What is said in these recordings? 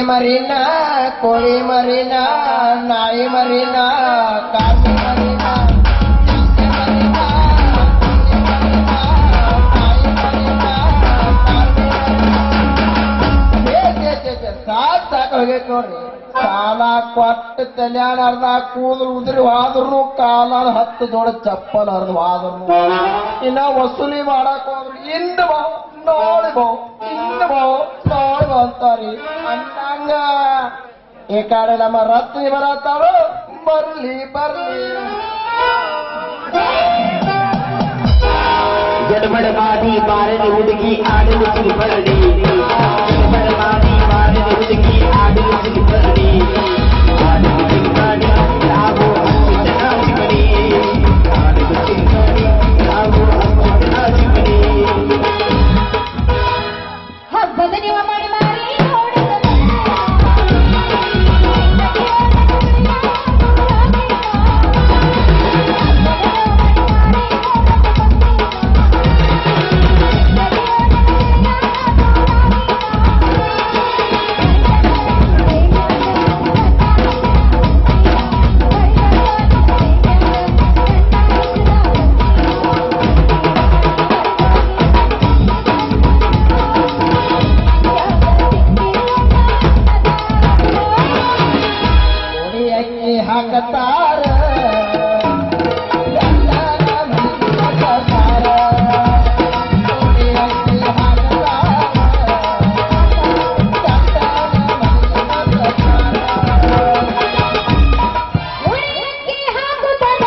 ಮರಿನ ಕೋಳಿ ಮರಿನ ನಾಯಿ ಮರಿನ ಕಾಫಿ ಮರಿನ ಜಿಂಕೆ ಮರಿನ, ಕೋಳಿ ಮರಿನ, ನಾಯಿ ಮರಿನ, ಕಾಫಿ ಮರಿನ. ಏ, ಏ, ಏ, ಏ, ಸಾಕ್ ಸಾಕ್ ಹೋಗೈತ್ ನೋಡ್ರಿ ಸಾಲ ಕೊಟ್ಟು ತಲ್ಯಾಣ ಅರ್ಧ ಕೂದಲು ಉದುರಿ ಹೋದ್ರು ಕಾಲ ಹತ್ತು ದೊಡ್ಡ ಚಪ್ಪಲ್ ಹರಿದು ಹೋದ್ರು ಇನ್ನ ವಸೂಲಿ ಮಾಡಕ್ ಹೋದ್ರು ಇಂದು ಬಾ ನಾಳೆ ಬಾ ಇಂದು ಬಾ ನಾಳೆ ಬಾ ಅಂತಾರಿ ಅಂದಂಗ ಈ ಕಡೆ ನಮ್ಮ ರತ್ನಿ ಬರತ್ತಾಳು ಬರ್ಲಿ ಬರ್ಲಿ ಗಡಬಡ ಮಾಡಿ ಬಾರಲಿ ಹುಡುಗಿ ಆಡಲು ಸಿಗುಬರಡಿ ಗಡಬಡ ಮಾಡಿ ಬಾರಲಿ ಹುಡುಗಿ ಆಡಲು ಸಿಗುಬರಡಿ ಆಡಲು ಸಿಗುಬಡಿ ನಾವು ಸಿಗಡಿ ಆಡಲು ಸಿಗುಬಡಿ ನಾವು ಸಿಗಡಿ ಹಬ್ಬದ ನೀವು ಮಾಡಿ ಮಾರಿ ಕೋಡಿ ಅಕ್ಕಿ ಹಾಕತಾರ ಗಂಡನ ಮನೆಗೆ ಹಾಕತಾರ. ಕೋಡಿ ಅಕ್ಕಿ ಹಾಕತಾರ ಗಂಡನ ಮನೆಗೆ ಹಾಕತಾರ. ಉಳಿಯಕ್ಕೆ ಹಾಕುತ್ತದ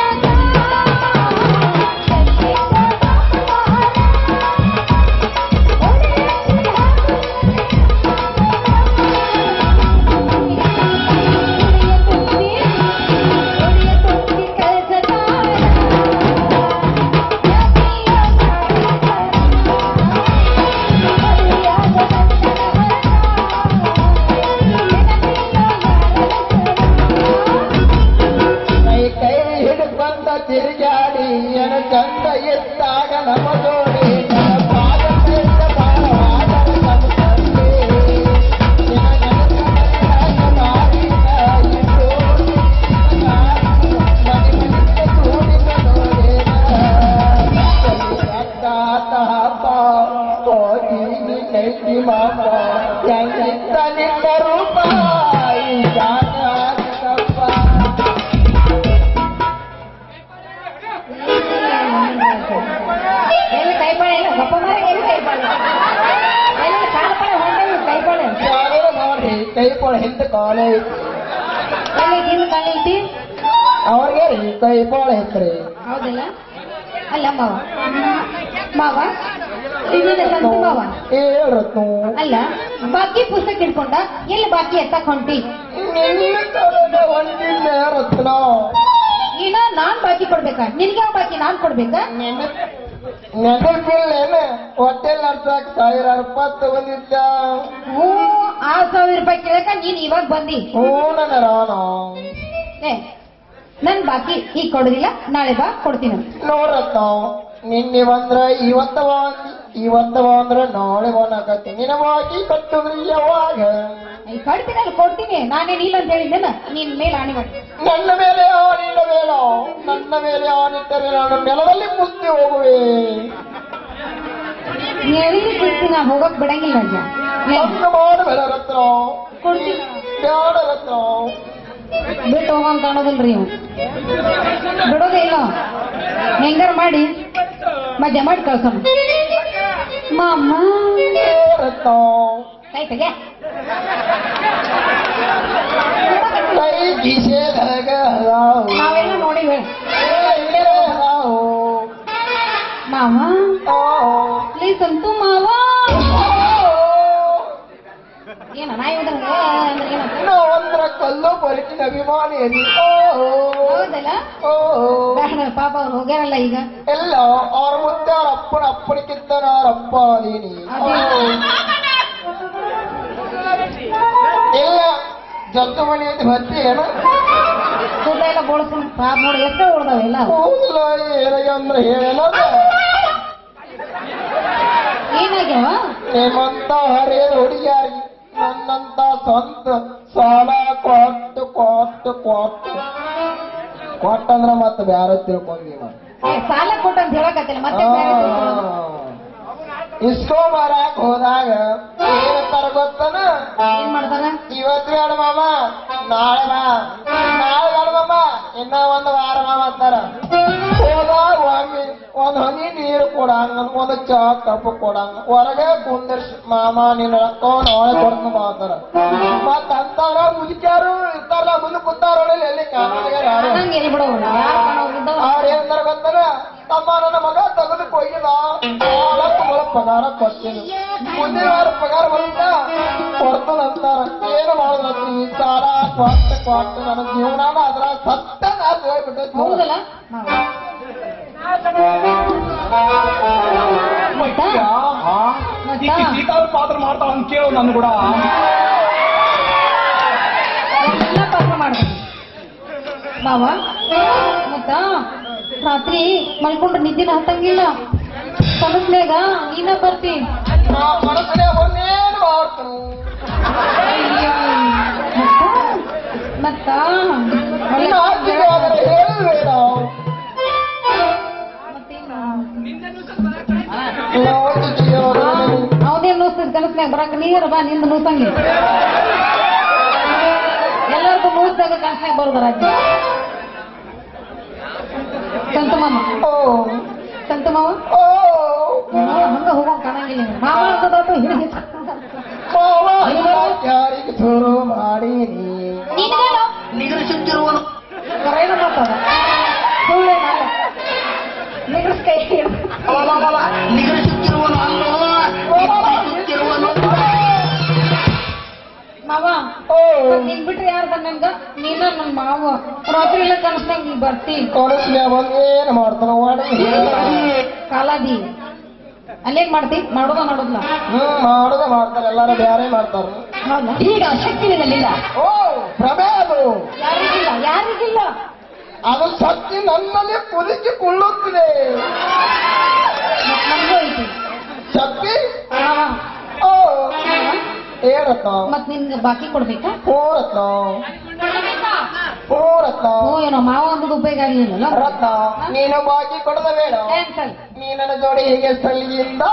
ಕೈ ಕೈ ಹಿಡ್ಕೊಂಡ ತಿರುಗಾಡಿ ಎನ ಚಂದ ಇದ್ದಾಗ ನಮ್ಮ ಜೋಡಿ ನೆನಪಾದ ಮೇಲ ಬಾಳವಾದರ ನಮ್ಮ ತಂದೆ. ನಿನ ನೆನಪಿನಾಗ ಮಾಡಿದ ಈ ಜೋಡಿ ಮನೆ ಮನೆಗೆ ಕೂಡಿದ ನೋಡೇನ. ಅತ್ತಾತ ಹಬ್ಬ, ಹೋಗಿ ನಿನ್ನೈತಿ ಮಾಪ, ಹೆಂಗಿತ್ತ ನಿನ್ನ ರೂಪ ಈ ಜಾಗ ಆಗದಪ್ಪ. ಎಲ್ಲಿ ಕೈಪಾಳೆ ಇಲ್ಲ ಗಪ್ಪ ಮಾರ ಎಲ್ಲಿ ಕೈಪಾಳೆ ಎಲ್ಲಿ ಕಾಲ್ಪಳೆ ಹೊಂಟೆ ಕೈಪಾಳೆ ಯಾರೋ ನೋಡ್ರಿ ಕೈ ಪೊಳ ಹಿಂದೆ ಕಾಲೇ ಎಲ್ಲಿ ಹಿಂದ್ ಕಾಲೈತಿ ಅವ್ರಿಗೆ ರೀ ಕೈ ಪೊಳ ಹೆತ್ರಿ ಹೌದಿಲ್ಲ ಅಲ್ಲ ಮಾವ ಮಾವ ಇದನ್ನ ಸಂತು ಮಾವ ಹೇಳ್ರತ್ನು ಅಲ್ಲ ಬಾಕಿ ಪುಸ್ತಕ ಇಟ್ಕೊಂಡ ಎಲ್ಲಿ ಬಾಕಿ ಎತ್ತಕ್ ಹೊಂಟಿ ನಿನ್ನ ಕಡೆಗೆ ಒಂದಿನ ರತ್ನ ಈಗ ನಾನ್ ಬಾಕಿ ಕೊಡ್ಬೇಕಾ ನಿನ್ಗೆ ಯಾವ ಬಾಕಿ ನಾನ್ ಕೊಡ್ಬೇಕಾ ನಿನ್ನ ನೆನಪಿಲ್ಲೇನ ಹೋಟೆಲ್ ನಡ್ಸಕ್ ಸಾವಿರ ರೂಪಾಯಿ ತಗೊಂಡಿದ್ದ ಹ್ಞೂ ಆರ್ ಸಾವಿರ ರೂಪಾಯಿ ಕೇಳಕ ನೀನ್ ಇವಾಗ ಬಂದಿ ಹ್ಞೂ ನನ್ನ ರಾಣ ಏ ನನ್ ಬಾಕಿ ಈಗ ಕೊಡುದಿಲ್ಲ ನಾಳೆ ಬಾ ಕೊಡ್ತೀನಿ ನೋಡ್ರತ್ನ ನಿನ್ನೆ ಬಂದ್ರ ಇವತ್ತ ಬಾ ಅಂದಿ. ಇವತ್ತ ಬಾ ಅಂದ್ರ ನಾಳೆ ಬಂದಾಕತ್ತಿ ನಿನ್ನ ಬಾಕಿ ಕಟ್ಟುದ್ರಿ ಯಾವಾಗ ಈ ಕಡ್ತೀನಿ ಕೊಡ್ತೀನಿ ನಾನೇನ್ ಇಲ್ಲ ಅಂತ ಹೇಳಿದ್ದೇನ ನಿನ್ ಮೇಲೆ ಆಣಿ ಮಾಡಿ ನನ್ನ ಮೇಲೆ ಆನಿಡ ಬೇಡ ನನ್ನ ಮೇಲೆ ಆನಿಟ್ಟರೆ ನಾನು ನೆಲದಲ್ಲಿ ಮುತ್ತಿ ಹೋಗುವೆ ಎಲ್ಲಿ ಕುಸ್ತಿ ನಾ ಹೋಗಕ್ ಬಿಡಂಗಿಲ್ಲ ಅಜ್ಜ ಏ, ಹಂಗ ಮಾಡಬೇಡ ರತ್ನ ಕೊಡ್ತೀನಿ ಬೇಡ ರತ್ನ ಬಿಟ್ಟು ಹೋಗಂತ ಅನ್ನೋದಿಲ್ರಿ ಇವ್ ಬಿಡೋದೇ ಇಲ್ಲ ಹೆಂಗಾರ ಮಾಡಿ ಮಜಾ ಮಾಡಿ ಕಳ್ಸೋಣ ಮಾಮ ಏ ರತ್ನ ಕೈ ತೆಗೆ ಕೈ ಕಿಸೆದಾಗ ಹರಾವು. ನಾವೆಲ್ಲ ನೋಡಿವೆ ಏ ಇಲ್ಲೇ ಹರಾವು. ಮಾವ ಓ, ಪ್ಲೀಸ್ ಅಂತೂ ಮಾವ ಓ. ಏನ ನಾ ಇವ್ದ್ರ ಅಂದ್ರೆ ಏನ ನಾವಂದ್ರ ಕಲ್ಲು ಬರಿಕಿನ ಅಭಿಮಾನಿ ಅದಿ. ಓ, ಹೌದಲ್ಲ ಓ, ಓ. ಬೇಡ ಪಾಪ ಅವ್ರು ಹೋಗ್ಯಾರಲ್ಲ ಈಗ ಎಲ್ಲ ಅವ್ರ ಮುಂದೆ ಅವ್ರ ಅಪ್ಪನ ಅಪ್ಪನಿಗಿಂತ ಅವ್ರ ಅಪ್ಪ ಅದೀನಿ ಅದೇ. ಇಲ್ಲ ಜದ್ದು ಮನೆ ಅಂತ ಬರ್ತಿ ಏನು ದುಡ್ಡ ಎಲ್ಲ ಬೋಳ್ಸ್ಕೊಂಡು ಪಾಪ ನೋಡಿ ಎಷ್ಟೋ ಉಳ್ದಾವೆಲ್ಲ ಕೂದಲ ಏನಾಗ ಅಂದ್ರೆ ಹೇಳೇನ ಏನಾಗ್ಯಾವ ನಿಮ್ಮಂತ ಹರಿಯದ ಹುಡುಗಿಯಾರಿ ನನ್ನ ನಿನ್ನಂತ ಸ್ವಂತ ಸಾಲ ಕೊಟ್ಟು ಕೊಟ್ಟು ಕೊಟ್ಟು ಕೊಟ್ಟಂದ್ರ ಮತ್ತೆ ಬ್ಯಾರ ತಿಳ್ಕೊಂಡಿ ಏ, ಸಾಲ ಕೊಟ್ಟು ಅಂತ ಹೇಳಕತ್ತಿಲ್ಲ ಮತ್ತೆ ಬೇರೆ ತಿಳ್ಕೊಳ್ಳೋದು. ಇಸ್ಕೋ ಮಾರಾಕ್ ಹೋದಾಗ ಏನ್ ತರ ಗೊತ್ತನ ಏನ್ ಮಾಡ್ತಾರ ಇವತ್ತು ಬೇಡ ಮಾಮ ನಾಳೆ ಬಾ ನಾಳೆ ಬೇಡ ಮಾಮ ಇನ್ನ ಒಂದು ವಾರ ಮಾಮ ಅಂತಾರ ಹೋದಾಗ ಒಮ್ಮೆ ಒಂದ್ ಹನಿ ನೀರು ಕೊಡಂಗ ಒಂದು ಚಾ ಕಪ್ ಕೊಡಂಗ ಹೊರಗೆ ಕುಂದರ್ಸಿ ಮಾಮ ನೀನ್ ರೊಕ್ಕ ನಾಳೆ ಕೊಡ್ತು ಬಾ ಅಂತಾರ ಮತ್ತ ಅಂತಾರ ಮುದುಕ್ಯಾರು ಇರ್ತಾರಲ್ಲ ಮುಂದೆ ಕೂತಾರ ಎಲ್ಲಿ ಕಾಣೋದಿಲ್ಲ ಯಾರು ಹಂಗೆ ಎಲ್ಲಿ ಬಿಡೋಣ ಯಾರು ಕಾಣೋಗಿದ್ದಾವ ಅವ್ರ ಏನಂತಾರ ಗೊತ್ತಾರ ತಮ್ಮ ನನ್ನ ಮಗ ತೆಗೆದು ಕೊಯ್ಯಿಲ್ಲ ನಾಲ್ಕು ಮೊಳ ಪಗಾರ ಕೊಡ್ತೀನಿ ಮುಂದಿನ ವಾರ ಪಗಾರ ಬರುತ್ತ ಕೊಡ್ತದಂತಾರ ಏನು ಮಾಡೋದು ಈ ಸಾಲ ಕೊಟ್ಟ ಕೊಟ್ಟು ನನ್ನ ಜೀವನಾನ ಅದ್ರ ಸತ್ತ ನಾಶ ಹೋಗ್ಬಿಟ್ಟೈತಿ ನೋಡು. ಹೌದಲ್ಲ ಮತ್ತ ಮತ್ತ ಪಾತ್ರ ಮಾಡ್ತಾಳ ಅಂತ ಕೇಳು ನನ್ ಕೂಡ ಎಲ್ಲ ಪಾಪ ಮಾಡ್ಬೇಕು ಮಾವ ಮತ್ತ ರಾತ್ರಿ ಮಲ್ಕೊಂಡ್ರೆ ನಿದ್ದಿನ ಹತ್ತಂಗಿಲ್ಲ ಕನಸ್ನ್ಯಾಗ ನೀನ ಬರ್ತಿ ನಾ ಮನಸ್ಸಿನ ಒಂದೇನು ಮಾಡ್ತಾನು ಮತ್ತ ನಿನ್ನ ಆಚೆಗೆ ಹೋದರೆ ಹೇಳಬೇಡ ಅವನೇನ್ ನೋಸ್ತದ ಕನಸ್ನ್ಯಾಗ ಬರಾಕ ನೀರ ಬಾ ನಿಂದ ನೋಸಂಗಿ ಎಲ್ಲರಿಗೂ ನೋಸ್ದಾಗ ಕನಸ್ನ್ಯಾಗ ಬರೋದರಾಜ ಸಂತ ಮಾಮ ಓ ಸಂತ ಮಾವ ಓ ಮಾವ ಹಂಗ ಹೋಗೋಂಗ್ ಕಾಣಂಗಿಲ್ಲ ಇವ್ನು. ಮಾವ ಅಂತದಾತು ಹಿಡಿದು ಮಾವ ಯಾರಿಗೆ ಶುರು ಮಾಡೀನಿ ನಿನಗೇನು ಕರೆಯನ ಮಾತಾಡ ಸುಳ್ಳೇನಲ್ಲ ನಿಗರ್ಸ್ಕೈ ಮಾವ ಓ ನಿನ್ ಬಿಟ್ರೆ ಯಾರು ನನ್ಗ ನೀನ ನನ್ ಮಾವ ರಾತ್ರಿ ಎಲ್ಲ ಕನಸ್ನಾಗ ನೀ ಬರ್ತಿ ಕೊಡಿಸ್ಲಿ ಏನು ಮಾಡ್ತಾನ ಮಾಡಿ ಕಾಲಾದಿ ಅಲ್ಲೇನ್ ಮಾಡ್ತಿ ಮಾಡೋದ ಮಾಡೋದ್ಲ ಹ್ಮ್ ಮಾಡೋದ ಮಾಡ್ತಾರೆ ಎಲ್ಲಾರು ಬ್ಯಾರೆ ಮಾಡ್ತಾರ ಹೌದಾ ಈಗ ಶಕ್ತಿ ನಿನ್ನಲ್ಲಿಲ್ಲ ಓ ಪ್ರಭೆ ಅದು ಯಾರಿಗಿಲ್ಲ ಯಾರಿಗಿಲ್ಲ ಅದು ಶಕ್ತಿ ನನ್ನಲ್ಲಿ ಕುದಿಸಿ ಕೊಳ್ಳುತ್ತಿದೆ ಮತ್ ನನ್ಗೂ ಐತಿ ಶಕ್ತಿ ಮಾವ ಓ ಹೇಳತ್ತ ಮತ್ ನಿನ್ಗೆ ಬಾಕಿ ಕೊಡ್ಬೇಕಾ ಹೋರತ್ತ ಹೋರತ್ತ ಓ ಏನೋ ಮಾವ ಅಂದದ್ದು ಉಪಯೋಗ ಆಗಲಿಲ್ಲ ರತ್ನ ನೀನು ಬಾಕಿ ಕೊಡದ ಬೇಡ ಕ್ಯಾನ್ಸಲ್ ನೀ ನನ್ನ ಜೋಡಿ ಹೀಗೆ ಸಲಿಯಿಂದ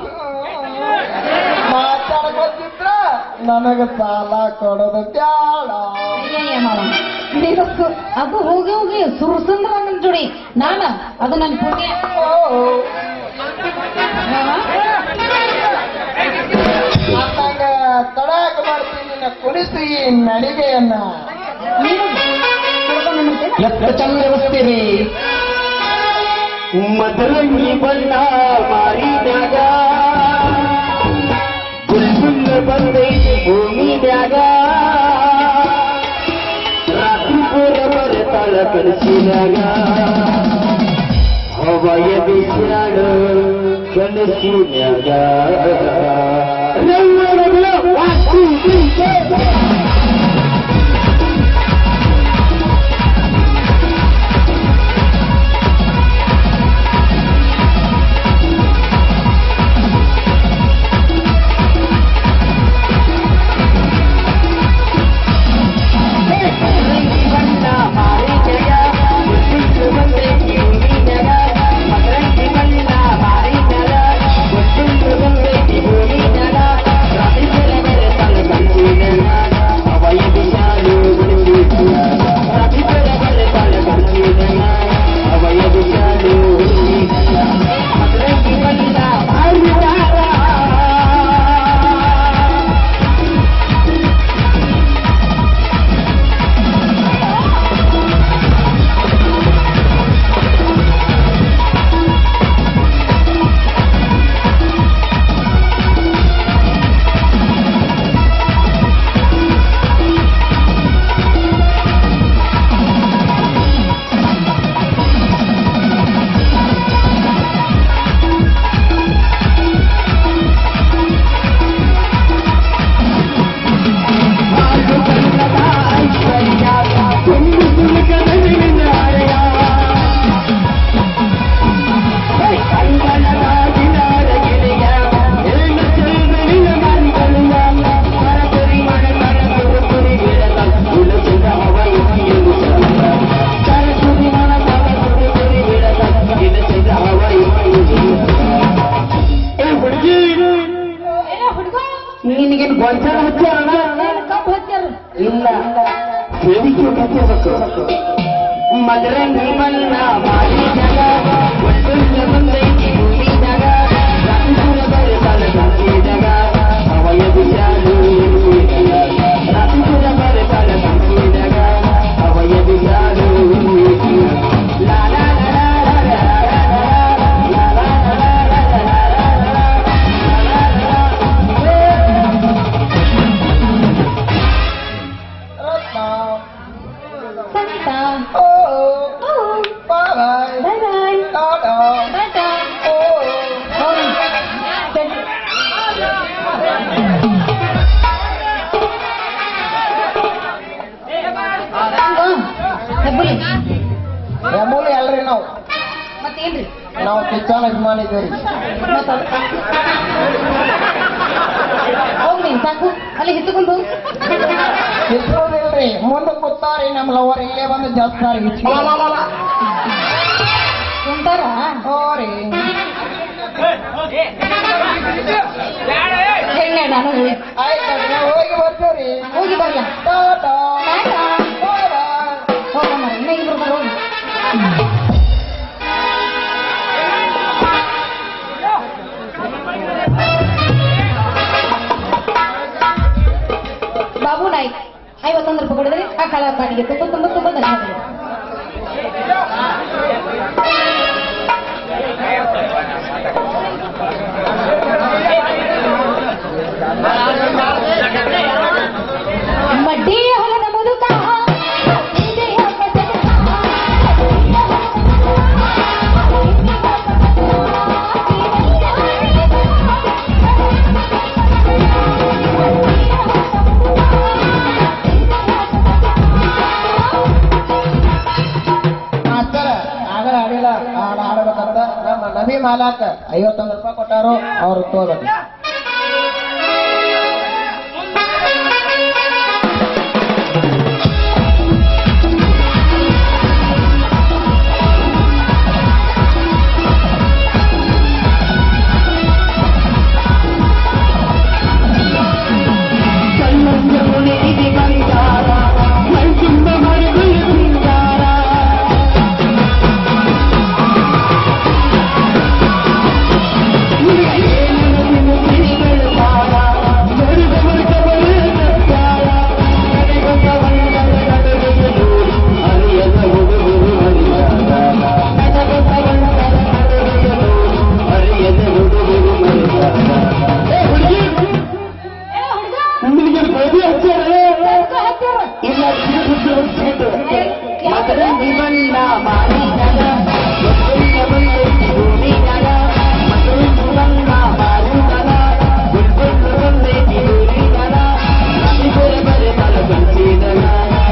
ಮಾತಾಡ್ಕೊತಿದ್ರ ನನಗ ಸಾಲ ಕೊಡೋದು ಬ್ಯಾಡ ಅಯ್ಯಯ್ಯ ಮಾವ ನೀನು ಸು- ಅದು ಹೋಗಿ ಹೋಗಿ ಸುರ್ಸಂದ್ರ ನನ್ ಜೋಡಿ ನಾನ ಅದು ನನ್ ಪುಣ್ಯ ಓ ಮಾವ ಅಂದಾಗ ತಡಾಕ ಮಾಡ್ತೀನಿ ನಿನ್ನ ಕುಣಿಸಿ ಈ ನಡಿಗೆಯನ್ನ ನೀನು ಕರ್ಕೊಂಡು ನಿಂತೇನ? ಎತ್ತ ಚಂದ ಬಸ್ತೀರಿ ಮದರಂಗಿ ಬಣ್ಣ ಮಾರಿದಾಗ ಗುಲ್ಗುಲ್ಲ ಬಂದೈತಿ ಭೂಮಿದಾಗ ರಾತ್ರಿ ಪೂರ ಬರತಾಳ ಕನಸಿನಾಗ ಹವಯ ಬಿಸಾಡ ಕನಸಿನಾಗ ರೌರವಗಳ ವಾಸ್ತು ಸುಖಬೇಕು ಮದರಂಗಿ ಬಣ್ಣ ಮಾಡಿದಾಗ ಒಳ್ಳೆ ಬಂದೈತಿ ಭೂಮಿದಾಗ ರಾತ್ರಿ ಬರೆ ತಲೆ ಸಂಚಿದಾಗ ಅವಯ ಬಿಸಾಲು ರಾತ್ರಿ ಬರೆ ತಲೆ ಸಂಚಿದಾಗ ಅವಯ ಬಿಸಾಲು ಲಾ ಲಾ ಲಾ ಲಾ ಲಾ ಲಾ ಲಾ ಲಾ ಲಾ ರತ್ನ ಸಂಗೀತ ಓ ಬಾಯ್ ಬಾಯ್ ಬಾಯ್ ಟಾಟಾ ಟಾಟಾ ಓ ಹೋಗಿ ಸರಿ. ಹಂಗ? ಹೆಬ್ಬುಲಿ ಎಮ್ಮೂಲಿ ಅಲ್ರಿ ನಾವು ಮತ್ತೇನ್ರಿ ನಾವು ಕಿಚ್ಚನ ಅಭಿಮಾನಿ ಇದ್ದೀವಿ ಮತ್ತ ಹೋಗ್ ನೀನ್ ಸಾಕು ಅಲ್ಲಿ ಹಿತ್ತುಕೊಂಡು ಕಿತ್ತೋದಿಲ್ರಿ ಮುಂದೆ ಕೂತಾರಿ ನಮ್ಮ ಲವರ್ ಇಲ್ಲೇ ಬಂದು ಜಾಸ್ತಾರಿ ಕುಂತಾರ ಹೋರಿ ಹೆಂಗೆ ನಾನು ಹೇಳಿ ಆಯ್ತು ನಾವು ಹೋಗಿ ಬರ್ತೀವ್ರಿ ಹೋಗಿ ಬರ್ಲ ಟಾಟಾ ಟಾಟಾ. ಬಾಯ್ ಹೋಗೋಣ ಇನ್ನ ಇಬ್ರು ಬರೋ ಬಾಬು ನಾಯ್ಕ್ ಐವತ್ತೊಂದು ರೂಪಾಯಿ ಕೊಡಿದ್ರೆ ಆ ಕಳ ಬಾಡಿಗೆ ತುಂಬ ತುಂಬ ತುಂಬ ಧನ್ಯವಾದಗಳು ಮಡ್ಡಿ ಹೊಲದ ಮುದುಕ ಹಸಿದೆಯ ಪದಕ. ಮಾಸ್ತರ್ ಆಗಲ ಆಡಿಲ್ಲ ಹಾಡು ಆಡಬೇಕಂತ ನಮ್ಮ ನಬಿ ಮಾಲಾಕ್ ಐವತ್ತೊಂದು ರೂಪಾಯಿ ಕೊಟ್ಟಾರು ಅವ್ರು ತೋಬೇಕು ಕಣ್ಣಂಜುಳಿಗೆ ಬಂದಾರ ಮೈತುಂಬ ಮರಗಳು ಸಿಂಗಾರ ಗಿರಿಗಳು ಬಾಳ ಗರುಡ ಮೃಗಗಳು ಸತ್ಯಾಳ ನಡೆಗೊಂಡ ಬಣ್ಣದ ನಡುವೆಯು ಅರಿಯದ ಹುಡುಗರು ಮರಿಯಾದ ನಡೆಗೊಂಡ ಬಣ್ಣದ ನಡುವೆಯು ಅರಿಯದ ಹುಡುಗರು ಮರಿಯಾದ ಏ ಹುಡುಗಿ ನಿಮಗೆ ಗೋಧಿ ಹಚ್ಚಾರೆ ಇಲ್ಲ ಸಿಟ್ಟು ಸಿಟ್ಟು ಮದರಂಗಿ ಬಣ್ಣ ಮಾಡಿದಾಗ ಒಬ್ಬೊಬ್ಬ ಬಂದೈತಿ ಭೂಮಿದಾಗ ಮದರಂಗಿ ಬಣ್ಣ ಮಾಡಿದಾಗ ಒಬ್ಬೊಬ್ಬ ಬಂದೈತಿ ಭೂಮಿದಾಗ ರಾತ್ರಿ ಬೇರೆ ಬೇರೆ ತಲ ಕಂಚಿದಾಗ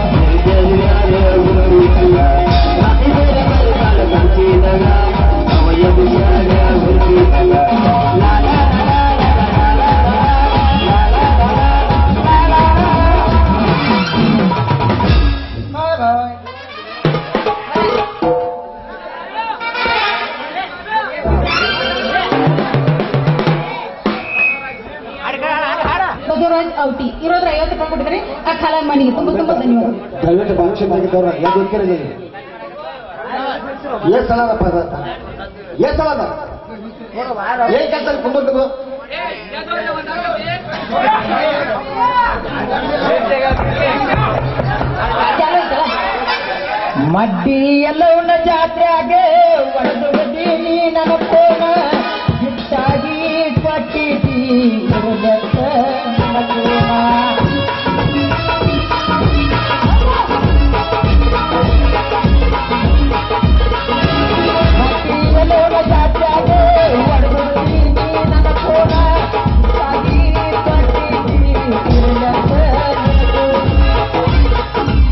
ರಾತ್ರಿ ಬೇರೆ ಬೇರೆ ತಲ ಕಂಚಿದಾಗ ಅವಯ ಬಿಸಾಗ ಹುಡುಕಿದಾಗ ಲಾ ಲಾ ಲಾ ಲಾ ಲಾ ಲಾ ಲಾ ಲಾ ಲಾ ಲಾ ಬಾಯ್ ಬಾಯ್ ಬಸವರಾಜ್ ಔಟಿ ಇರೋದ್ರ ಐವತ್ತು ರೂಪಾಯಿ ಕೊಟ್ಟಿದ್ರೆ ಆ ಕಲ ಮನೆಗೆ ತುಂಬ ತುಂಬ ಧನ್ಯವಾದಗಳು ದಯವಿಟ್ಟು ಫಂಕ್ಷನ್ ಆಗಿದ್ದವ್ರ ಯಾಕೆ ಗೊತ್ತಿರಲಿ ಏನ್ ಸಲ ಅದಪ್ಪ ಅದು? ಏನ್ ಸಲ ಅದ ಏನ್ ಕೆಲಸ ಕುಂದೋಗ್ಬೇಕು ಚಾಲು ಐತಲ್ಲ ಮಡ್ಡಿ ಎಲ್ಲವನ್ನ ಜಾತ್ರೆಯಾಗ ಒಡೆದು ಬದೀನಿ ನನ್ನ ಫೋನ ಹಿಟ್ಟಾಗಿ ಕೊಟ್ಟಿದ್ದೀ ಇರುದಕ್ಕ ನನ್ನ ಫೋನ. ಮಡ್ಡಿ ಎಲ್ಲವನ್ನ ಜಾತ್ರೆಯಾಗ ಒಡೆದು ಬದೀನಿ ನನ್ನ ಫೋನ ಹಿಟ್ಟಾಗಿ ಕೊಟ್ಟಿದ್ದೀ ಇರುದಕ್ಕ ನನ್ನ ಫೋನ.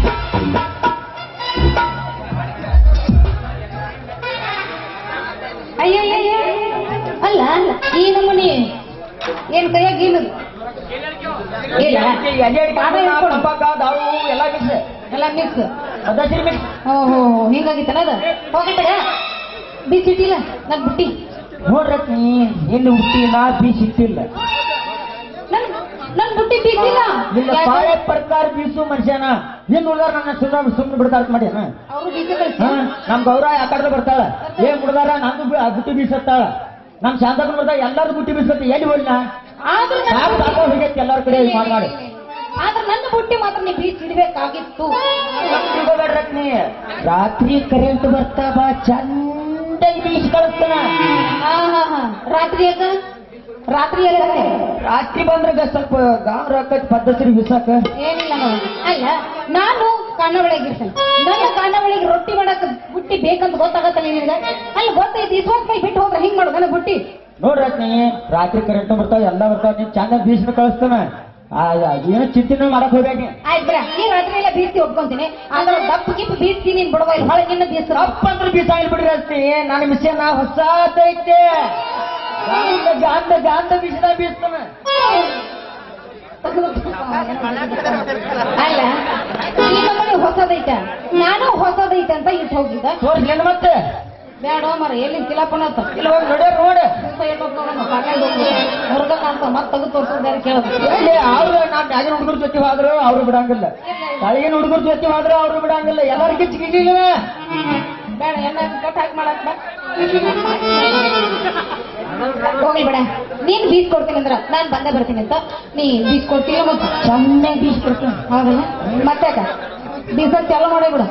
ಅಯ್ಯಯ್ಯಯ್ಯ ಅಲ್ಲ ಈ ನಮೂನಿ ಏನ್ ಕೈಯಾಗ ಏನು ಇಲ್ಲ. ಪಾದ ಹಿಡ್ಕೊಂಡು. ಎಲ್ಲ ಮಿಕ್ಸ್ ಎಲ್ಲ ಮಿಕ್ಸ್ ಅದಶ್ರೀ ಮಿಕ್ಸ್ ಓಹೋ ಹಿಂಗಾಗಿತ್ತಲ್ಲ ಅದ ಹೋಗಿತ್ತಾಗ ಬಿಸಿಟ್ಟಿಲ್ಲ ನನ್ ಬುಟ್ಟಿ ನೋಡ್ರತ್ನಿ ಇನ್ನು ಹುಟ್ಟಿ ನಾ ಬೀಸಿಟ್ಟಿಲ್ಲ ನನ್ ನನ್ ಬುಟ್ಟಿ ಬುಟ್ಟಿ ಬೀಸಿಲ್ಲ ಇಲ್ಲ ಪಾಳೆ ಪ್ರಕಾರ ಬೀಸು ಮನುಷ್ಯನ ಹಿಂದ್ ಹುಡುಗಾರ ನನ್ನ ಸುಮ್ಮನೆ ಸುಮ್ಮನೆ ಬಿಡ್ತಾರ ಮಾಡಿ ಅವ್ರು ಬೀಸಿದ್ರು ಹಾ ನಮ್ ಗೌರ ಯಾಕಡೆ ಬರ್ತಾಳ ಏ ಹುಡುಗಾರ ನಂದು ಬಿ- ಬುಟ್ಟಿ ಬೀಸತ್ತಾಳ ನಮ್ ಶಾಂತಕನ್ ಬರ್ತಾಳ ಎಲ್ಲಾರು ಬುಟ್ಟಿ ಬೀಸತ್ತ ಎಲ್ಲಿ ಹೋಗಿ ನಾ ಆದ್ರೂ ನನ್ನ ಸಾಕು ಸಾಕು ಹೋಗೈತಿ ಎಲ್ಲಾರ ಕಡೆ ಮಾಡಿ ಮಾಡಿ ಆದ್ರೆ ನನ್ನ ಬುಟ್ಟಿ ಮಾತ್ರ ನೀವು ಬೀಸಿಡ್ಬೇಕಾಗಿತ್ತು ತಿಳ್ಕೊಬೇಡ್ರತ್ನಿ ರಾತ್ರಿ ಕರೆಂಟ್ ಬರ್ತಾ ಬಾ ಚಂದಾಗಿ ಬೀಸಿ ಕಳಿಸ್ತಾನ ಹಾ ಹಾ ಹಾ ರಾತ್ರಿ ಯಾಕ ರಾತ್ರಿ ಎಲ್ಲ ರಾತ್ರಿ ಬಂದ್ರಾಗ ಸ್ವಲ್ಪ ಗಾಂವ್ ಹಾಕತ್ ಪದ್ಧತಿ ಬೀಸಾಕ ಏನಿಲ್ಲ ನೋಡು. ಅಲ್ಲ ನಾನು ಕಾಣ ಒಳಗಿರ್ತೇನೆ ನನ್ನ ಕಾಣ ಒಳಗೆ ರೊಟ್ಟಿ ಮಾಡಕ್ ಬುಟ್ಟಿ ಬೇಕಂತ ಗೊತ್ತಾಗತ್ತಲ್ಲ ನಿನಗೆ ಅಲ್ಲಿ ಗೊತ್ತೈತಿ ಇಸ್ಕೊಂಡ್ ಕೈ ಬಿಟ್ಟು ಹೋದ್ರೆ ಹಿಂಗ್ ಮಾಡೋದು ನನ್ನ ಬುಟ್ಟಿ ನೋಡ್ರತ್ನಿ ರಾತ್ರಿ ಕರೆಂಟ್ ಬರ್ತಾವ ಎಲ್ಲ ಬರ್ತಾವ ನೀನ್ ಚಂದ ಬೀಸಿನ ಕಳಿಸ್ತಾನ ಆ, ಆ, ಏನು ಚಿಂತೆನೂ ಮಾಡಕ್ ಹೋಗ್ಬೇಡಿ ಆಯ್ತು ಬಿಡ ನೀ ರಾತ್ರಿ ಎಲ್ಲ ಬೀಸಿ ಒಪ್ಕೊಂತೀನಿ ಆದ್ರೆ ದಪ್ಪ ಗಿಪ್ಪ ಬೀಸಿ ನೀನ್ ಬಿಡುವ ಇಲ್ಲಿ ಹೊಳಗೆ ನಿನ್ನ ಬೀಸ್ರ ಅಪ್ಪ ಅಂದ್ರೆ ಬೀಸಾಗಿಲ್ ಬಿಡ್ರಿ ಅತ್ತಿ ನನ್ನ ಮಿಷನ್ ಹೊಸದೈತೆ ಗಾಂಧ ಗಾಂಧ ಗಾಂಧ ಬೀಸಿದ ಬೀಸ್ತಾನ ಅಲ್ಲ ಈಗ ಮನೆ ಹೊಸದೈತ ನಾನು ಹೊಸದೈತೆ ಅಂತ ಇಟ್ಟು ಹೋಗಿದ್ದ ತೋರಿಸ್ಲೇನು ಮತ್ತೆ ಬೇಡ ಮರ ಎಲ್ಲಿ ಕಿಲಾಪನ ಆತ ಇಲ್ಲ ಹೋಗಿ ನೋಡ್ಯಾರ ನೋಡ ಹೊರಗ ಕಾಣ್ತಾವ ಮತ್ತೆ ತೆಗೆದು ತೋರ್ಸೋದಾರ ಕೇಳೋದು ಎಲ್ಲಿ ಅವ್ರು ನಾನ್ ಮ್ಯಾಗಿನ ಹುಡುಗರ ಜೊತೆ ಹೋದ್ರು ಅವ್ರು ಬಿಡಂಗಿಲ್ಲ ತಳಗಿನ ಹುಡುಗರ ಜೊತೆ ಹೋದ್ರು ಅವ್ರು ಬಿಡಂಗಿಲ್ಲ ಎಲ್ಲರೂ ಕಿಚ್ಚಿ ಕಿಚ್ಚಿಲ್ಲ ಬೇಡ ಎಣ್ಣೆ ಕಟ್ ಹಾಕಿ ಮಾಡಕ್ ಬಾ ಹೋಗ್ಲಿ ಬೇಡ ನೀನ್ ಬೀಸ್ ಕೊಡ್ತೀನಿ ಅಂದ್ರ ನಾನ್ ಬಂದೇ ಬರ್ತೀನಿ ಅಂತ ನೀ ಬೀಸ್ ಕೊಡ್ತೀಯ ಮತ್ತೆ ಚೆನ್ನಾಗಿ ಬೀಸ್ ಕೊಡ್ತಾನೆ ಹೌದಲ್ಲ ಮತ್ತೆ ಬೀಸ ಚಾಲು ಮಾಡೇ ಬಿಡು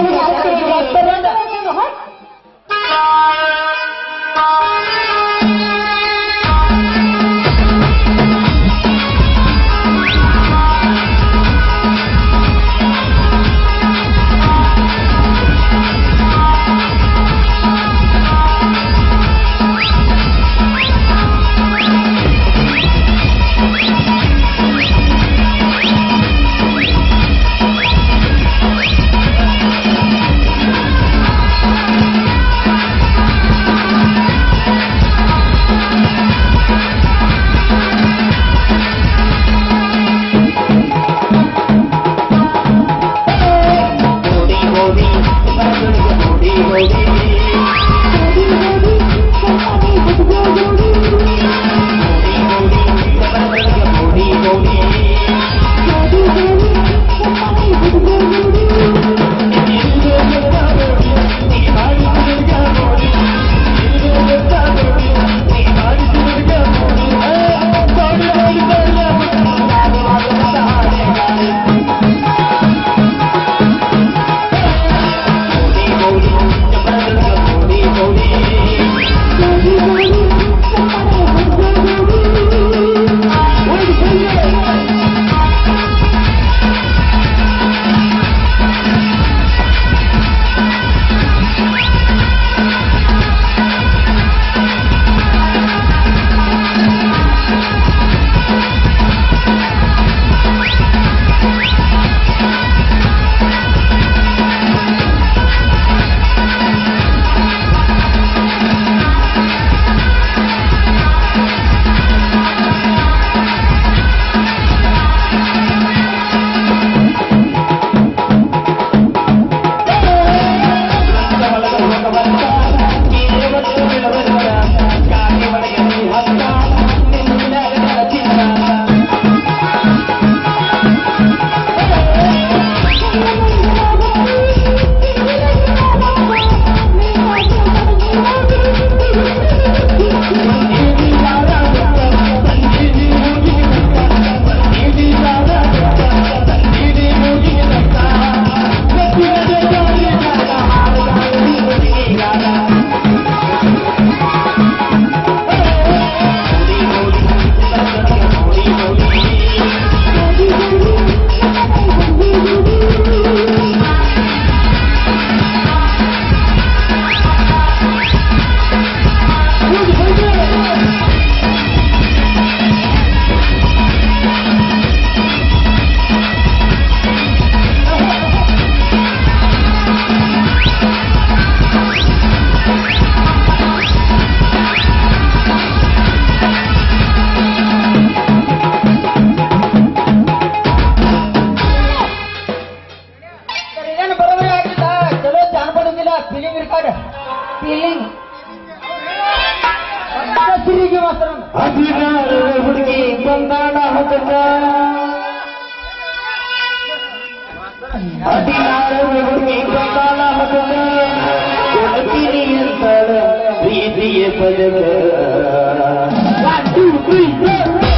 ಏನು ಬರೋಬರಿ ಆಗಿಲ್ಲ ಚಲೋ ಜಾನಪದಗಿಲ್ಲ ಫೀಲಿಂಗ್ ರೆಕಾರ್ಡ್ ಫೀಲಿಂಗ್ ತಿರುಗಿ ವಸ್ತ್ರ ಹದಿನಾರು ಹುಡುಗಿ ಬಂದಾಳ ಹದನ ಹದಿನಾರು ಹುಡುಗಿ ಬಂದಾಳ ಹದನ ಕೊಡತೀನಿ ಅಂತಾಳ ಪ್ರೀತಿಯ ಪದಕ One, two, three, four.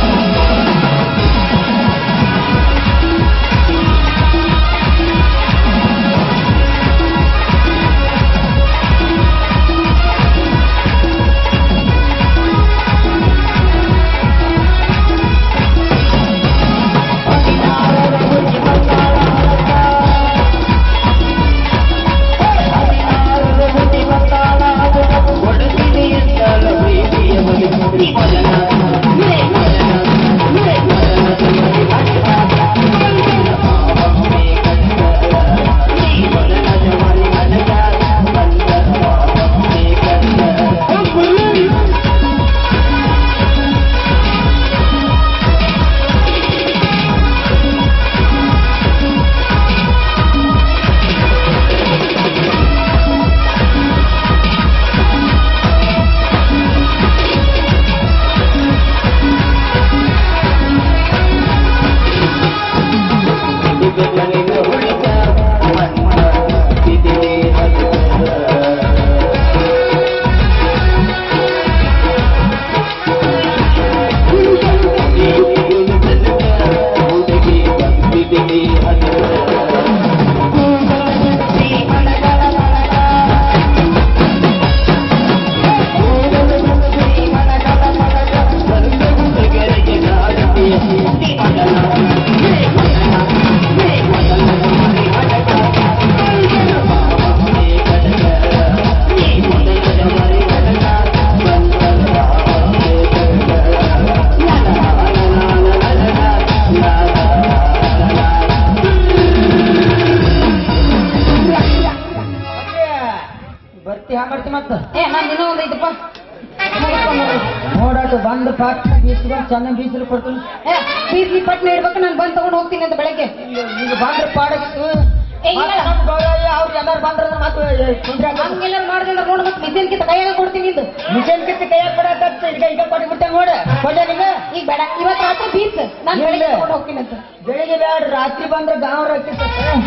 ಬರ್ತಿ ಹಾ ಮಾಡ್ತಿ ಮತ್ತ ಏ ನಾನು ಇನ್ನೂ ಒಂದು ಐತಪ್ಪ ಮುಗಿಸ್ಕೊಂಡ್ ಬರ್ರಿ. ನೋಡಾಟ ಬಂದ ಪಾಟ್ ಬೀಸ್ಕೊಂಡು ಚೆನ್ನಾಗಿ ಬೀಸಲು ಕೊಡ್ತೀನಿ ಏ ಬೀಸ್ಲಿ ಪಟ್ನ ಇಡ್ಬೇಕು ನಾನು ಬಂದು ತಗೊಂಡು ಹೋಗ್ತೀನಿ ಅಂತ ಬೆಳಗ್ಗೆ ಈಗ ಬಂದ್ರ ಪಾಡಾಗಿತ್ತು ಏ, ಇಲ್ಲ. ಅವ್ರು ಎಲ್ಲಾರು ಬಂದ್ರ ಮತ್ತೆ ತೊಂದ್ರೆ ಆಗೋದು. ಹಂಗೆಲ್ಲ ಮಾಡಿದ್ರೆ ನೋಡು ಮತ್ತೆ ಮಿಷನ್ ಕಿತ್ತ ಕೈಯಾಗ ಕೊಡ್ತೀನಿ ಇದು ಮಿಷನ್ ಕಿತ್ತು ಕೈಯಾಗ ಕೊಡತ್ತ ಈಗ ಈಗ ಕೊಟ್ಬಿಟ್ಟೆ ನೋಡ ಕೊಡ್ಯ ನಿಂಗ ಈಗ ಬೇಡ ಇವತ್ತು ರಾತ್ರಿ ಬೀಸ್ ನಾನು ಬೆಳಗ್ಗೆ ಇಲ್ಲ. ತಗೊಂಡು ಹೋಗ್ತೀನಿ ಅಂತ ಬೆಳಿಗ್ಗೆ ಬ್ಯಾಡ ರಾತ್ರಿ ಬಂದ್ರ ಗಾಂವ್ ರಾತ್ರಿ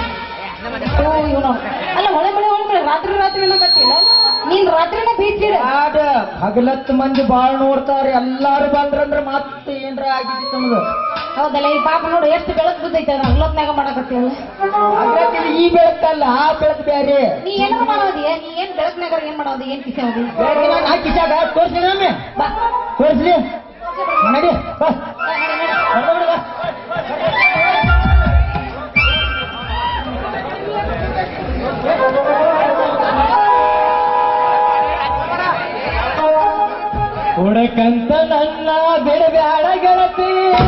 ಓ, ಇವ್ನು. ಅಲ್ಲ ಹೊಳೆ ಮಳೆ ಹೊಳೆ ಮಳೆ ರಾತ್ರಿ ರಾತ್ರಿ ಅನ್ನಕತ್ತಿಲ್ಲ ನೀನ್ ರಾತ್ರಿನ ಬೀಚ್ ಇಡ ಬ್ಯಾಡ ಹಗಲತ್ತು ಮಂದಿ ಬಾಳ್ ನೋಡ್ತಾರ ಎಲ್ಲಾರು ಬಂದ್ರಂದ್ರ ಮತ್ತೆ ಏನ್ರ ಆಗಿದ್ದು ನಮ್ದು ಹೌದಲ್ಲ ಈ ಪಾಪ ನೋಡು ಎಷ್ಟು ಬೆಳಕು ಬಿದ್ದೈತೆ ಅದು ಹಗ್ಲತ್ನಾಗ ಮಾಡಕತ್ತಿಲ್ಲ ಹಗಲತ್ತಿನ ಈ ಬೆಳಕಲ್ಲ ಆ ಬೆಳಕು ಬ್ಯಾರೆ ನೀ ಏನಾರ ಮಾಡೋದಿ ನೀ ಏನ್ ಬೆಳಕ್ನಾಗ ಏನ್ ಮಾಡೋದು ಏನ್ ಕಿಸ ಹೋದಿ ಬೆಳಗ್ಗೆ ನಾನು ಹಾಕಿಸಾಗ ತೋರ್ಸಿ ನಮ್ಮೆ ಬಾ ತೋರ್ಸ್ಲಿ ನಡಿ ಬಾ ಹೊರ್ಡ್ ಬಿಡು ಬಾ. ಹುಡಕಂತ ನನ್ನ ಬಿಡಬ್ಯಾಡ ಗೆಳತಿ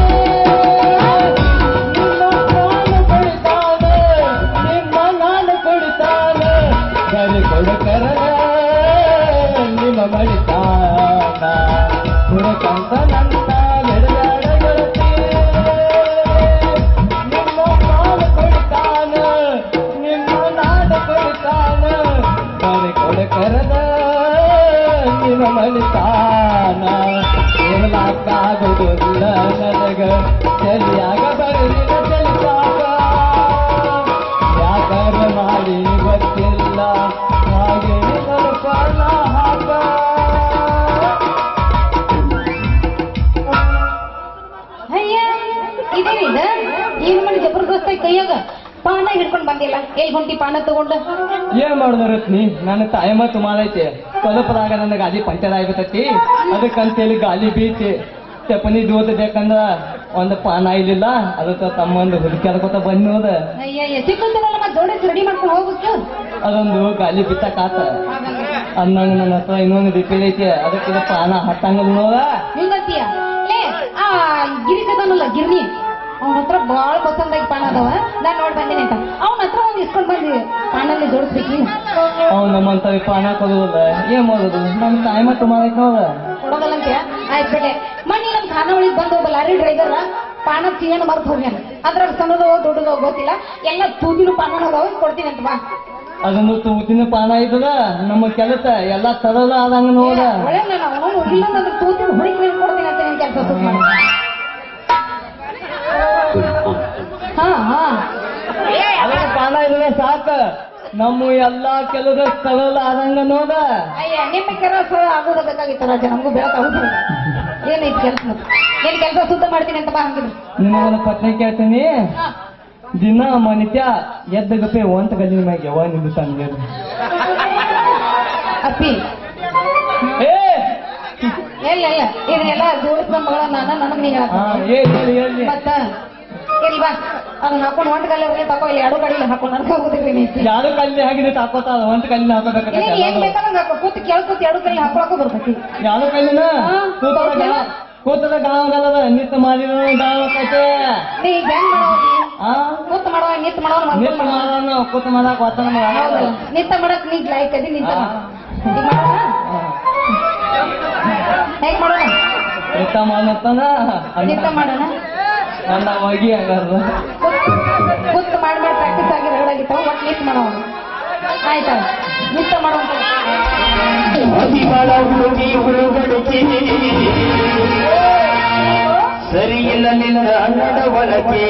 ನಿಮ್ಮ ನಾನು ಕುಡಿತಾನೆ ನಿಮ್ಮ ನಾನು ಕುಡಿತಾನೆ ಬರಿ ಕೊಡಕರ ನಿಮ್ಮ ಮಡಿತಾನ ಹುಡಕಂತ ನನ್ನ ಬಿಡಬ್ಯಾಡ ಗೆಳತಿ ನಿಮ್ಮ ನಾನು ಕುಡಿತಾನ ನಿಮ್ಮ ನಾನು ಕುಡಿತಾನ ಬರಿ ಕೊಡಕರದ ನಿಮ್ಮ ಮನಿತಾನ ಇರಲಾಕಾಗುವುದಿಲ್ಲ ನನಗ ಚೆಲ್ಲಿಯಾಗ ಬರಲಿನ ಚೆಲ್ಲಾಗ ಯಾಕಾರ ಮಾಡಿ ಗೊತ್ತಿಲ್ಲ ಹಾಗೆ ಸ್ವಲ್ಪ ಹಾಕ ಅಯ್ಯ ಇದೇನಿದ ಏನ್ ಮಾಡಿ ಜಬರ್ದಸ್ತ ಕೈಯಾಗ ಪಾನ ಹಿಡ್ಕೊಂಡ್ ಬಂದಿಲ್ಲ ಎಲ್ಲಿ ಹೊಂಟಿ ಪಾನ ತಗೊಂಡು ಏನ್ ಮಾಡಿದ ರತ್ನಿ ನನ್ನ ತಾಯಮ್ಮ ತುಂಬೈತೆ ಸ್ವಲ್ಪದಾಗ ನನ್ನ ಗಾಲಿ ಪಂಚರ್ ಆಗ್ಬಿಟ್ಟತಿ ಅದಕ್ಕಂತೇಳಿ ಗಾಲಿ ಬೀಚಿ ಚಪನಿ ಜೋತ್ ಬೇಕಂದ್ರ ಒಂದು ಪಾನ ಇಲ್ಲಿಲ್ಲ ಅದಕ್ಕ ತಮ್ಮಂದು ಹುಡುಕ್ಯಾಡ್ಕೊತ ಬಂದ್ ನೋದ ಅಯ್ಯ ಎಸಿಕೊಂತಿರಲ್ಲ ಮತ್ತೆ ಜೋಡಿಸಿ ರೆಡಿ ಮಾಡ್ಕೊಂಡು ಹೋಗ್ಬೇಕು ಅದೊಂದು ಗಾಲಿ ಬಿತ್ತಕಾತ ಹಾಗಂಗ ಅನ್ನಂಗ ನನ್ನ ಹತ್ರ ಇನ್ನೊಂದು ರಿಪೇರಿ ಐತಿ ಅದಕ್ಕೆ ಇದು ಪಾನ ಹತ್ತಂಗಲ್ಲ ನೋದ ಹಿಂಗಂತೀಯ ಲೇ ಆ ಗಿರೀಶ್ ಅದಾನಲ್ಲ ಗಿರ್ನಿ ಅವನ ಹತ್ರ ಬಾಳ ಪಸಂದಾಗಿ ಪಾನ ಅದಾವ ನಾನ್ ನೋಡ್ ಬಂದಿನಿ ಅಂತ ಅವನ ಹತ್ರ ಒಂದ್ ಇಸ್ಕೊಂಡ್ ಬಂದಿ ಪಾನಲ್ಲಿ ಜೋಡಿಸ್ಬೇಕು ನೀನು ಅವ್ ನಮ್ಮಂತ ಪಾನ ಕೊಡೋದಿಲ್ಲ ಏನ್ ಮಾಡೋದು ನಮ್ಮ ತಾಯಮ್ಮ ತುಂಬೈತೆ ನೋದ ಕೊಡೋದಲ್ಲ ಅಂತೀಯ ಆಯ್ತು ಬಿಟ್ಟೆ ಮಣ್ಣಿ ನಮ್ ಖಾನಾವಳಿಗೆ ಬಂದು ಒಬ್ಬ ಲಾರಿ ಡ್ರೈವರ್ ಪಾನ ಚೀನ ಮರ್ತು ಹೋಗ್ಯಾನ ಅದ್ರಾಗ ಸಣ್ಣದೋ ದೊಡ್ಡದೋ ಗೊತ್ತಿಲ್ಲ ಎಲ್ಲ ತೂಗಿನ ಪಾನ ಅದಾವ ಕೊಡ್ತೀನಿ ಅಂತ ಬಾ ಅದನ್ನು ತೂತಿನ ಪಾನ ಇದ್ದದ ನಮ್ಮ ಕೆಲಸ ಎಲ್ಲಾ ಸರಳ ಆದಂಗ ನೋಡ ಒಳ್ಳೆ ನಾನು ಅವನು ಇಲ್ಲ ಅಂದ್ರೆ ತೂತಿನ ಹುಡುಕಿ ಕೊಡ್ತೀನಿ ಅಂತ ನಿನ್ ಕೆಲಸ ಸುತ್ತ ಮಾಡಿ ಹಾ ಹಾ ಅದರ ಪಾನ ಇದ್ರೆ ಸಾಕ ನಮ್ಮ ಎಲ್ಲಾ ಕೆಲಸ ಸರಳ ಆದಂಗ ನೋಡ ಅಯ್ಯ ನಿಮ್ಮ ಕೆಲಸ ಆಗೋದ ಬೇಕಾಗಿತ್ತು ರಾಜ ನಮಗೂ ಬೇಕಾಗುದಿಲ್ಲ ಏನೈತಿ ಕೆಲಸ ಏನ್ ಕೆಲಸ ಶುದ್ಧ ಮಾಡ್ತೀನಿ ಅಂತ ಬಾ ಹಂಗಿದ್ರು ನಿನ್ನ ಒಂದು ಪತ್ನಿ ಕೇಳ್ತೀನಿ ಹಾ. ದಿನ ಮನಿತ್ಯ ಎದ್ದ ಗಪೆ ಒಂತ ಗಲ್ಲಿನ ಮ್ಯಾಗ ಯಾವ ನಿಂದು ತಂದೆ ಅಪ್ಪಿ ಏ ಇಲ್ಲ ಇಲ್ಲ ಇದನ್ನೆಲ್ಲ ಜೋಡಿಸ್ಕೊಂಡ್ ಮಗಳ ನಾನು ನನಗ್ ನೀ ಹಾ ಏ ಹೇಳಿ ಹೇಳಿ ಮತ್ತ ಇಲ್ಲಿ ಬಾ ಅದನ್ನ ಹಾಕೊಂಡು ಒಂದ್ ಕಲ್ಲ ತಕೋ ಇಲ್ಲಿ ಎರಡು ಕಡೆ ಹಾಕೊಂಡು ನಡ್ಕೊ ಹೋಗುದಿರಿ ನೀ ಯಾರು ಕಲ್ಲಿ ಹಾಕಿದ್ರೆ ತಾಕೋತ ಒಂದ್ ಕಲ್ಲಿನ ಹಾಕೋಬೇಕಂತ ಇಲ್ಲಿ ಏನ್ ಬೇಕಾದಂಗ ಹಾಕೋ ಕೂತ್ ಕೇಳ್ಕೊತ ಎರಡು ಕೈ ಹಾಕೊಳಕ್ಕೂ ಬರ್ತೈತಿ ಯಾರು ಕಲ್ಲಿನ ಹಾ, ಕೂತದ ಹೌದಲ್ಲ? ಕೂತದ ಗಾಂವ್ ಗಲ್ಲದ ನಿತ್ತ ಮಾಡಿದ ಗಾಂವ್ ಆಕೈತೆ ನೀ ಈಗ ಹೆಂಗ್ ಮಾಡೋದಿ ಆ ಕೂತ್ ಮಾಡವ ನಿತ್ ಮಾಡವ ನಿತ್ತ ಮಾಡೋಣ ಕೂತ ಮಾಡಕ್ ವಚನ ಮಾಡ ಹೌದು ನಿತ್ತ ಮಾಡಕ್ ನೀ ಲೈಕ್ ಅದಿ ನಿಂತ ಹಾ. ಈಗ ಮಾಡೋಣ ಹೇಗ್ ಮಾಡೋಣ ನಿತ್ತ ಮಾಡತ್ತನ ನಿತ್ತ ಮಾಡೋಣ ನನ್ನ ಹೋಗಿ ಹಂಗಾರ ಕೂತ್ ಮಾಡಿ ಮಾಡಿ ಪ್ರಾಕ್ಟೀಸ್ ಆಗಿ ರಗಡಾಗಿತ್ತಾವ ಒಟ್ ನಿತ್ ಮಾಡವ ಆಯ್ತಾ ನಿತ್ತ ಮಾಡುವಂತ ಅಭಿಮಾನ ಹುಡುಗಿ ಹುಡುಗಡಿಕೆ ಸರಿಯಿಲ್ಲ ನಿನ್ನ ನಡವಳಿಕೆ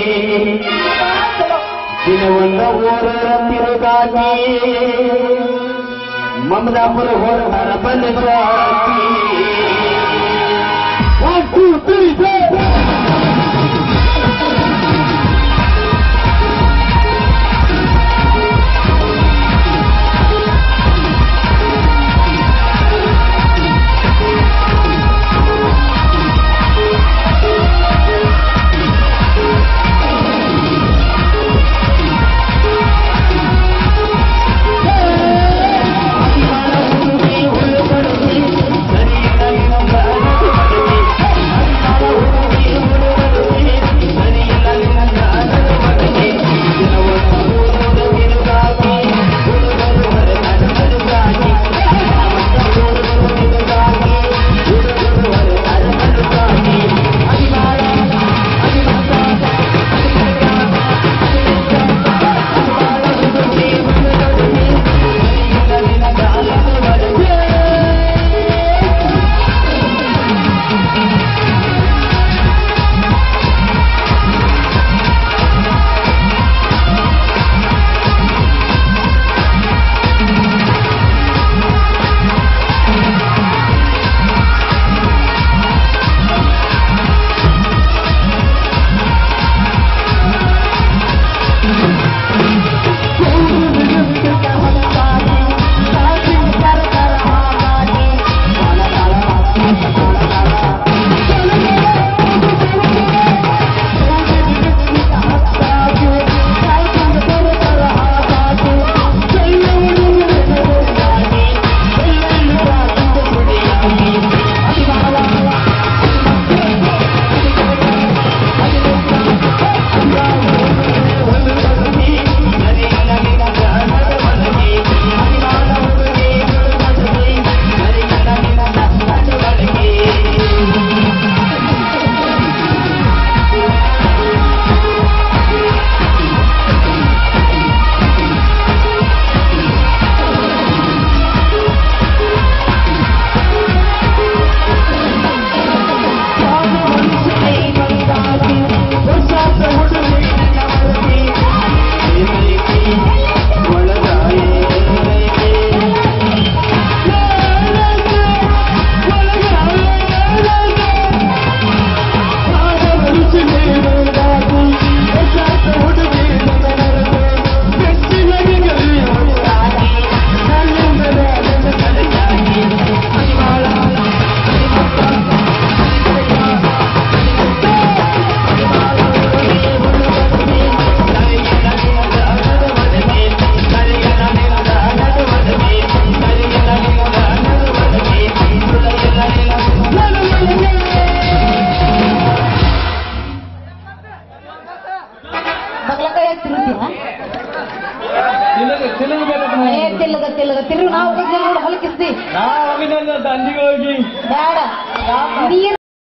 ದಿನವೊಂದ ಓರರ ತಿರುಗಾಕಿ ಮಮದಾಪುರ ಹೊರ ಹೊರ ಬಂದ ಜಾತಿ One, two, three, four. ಬಗ್ಲಕಾಯಿ ತಿರುಗ್ತೀವ ತಿಲಗ ತಿಲಗ ಬೇಕಪ್ಪ ಏ ತಿಲ್ಲಗ ತಿಲ್ಲಗ ತಿರುಗಿ ನಾವು ಹೋಗಿ ನೋಡಿ ಹೊಲಕಿಸ್ತಿ ನಾ ಹೋಗಿದ್ದೆ ದಂಡಿಗೆ ಹೋಗಿ ಬೇಡ ನೀರ್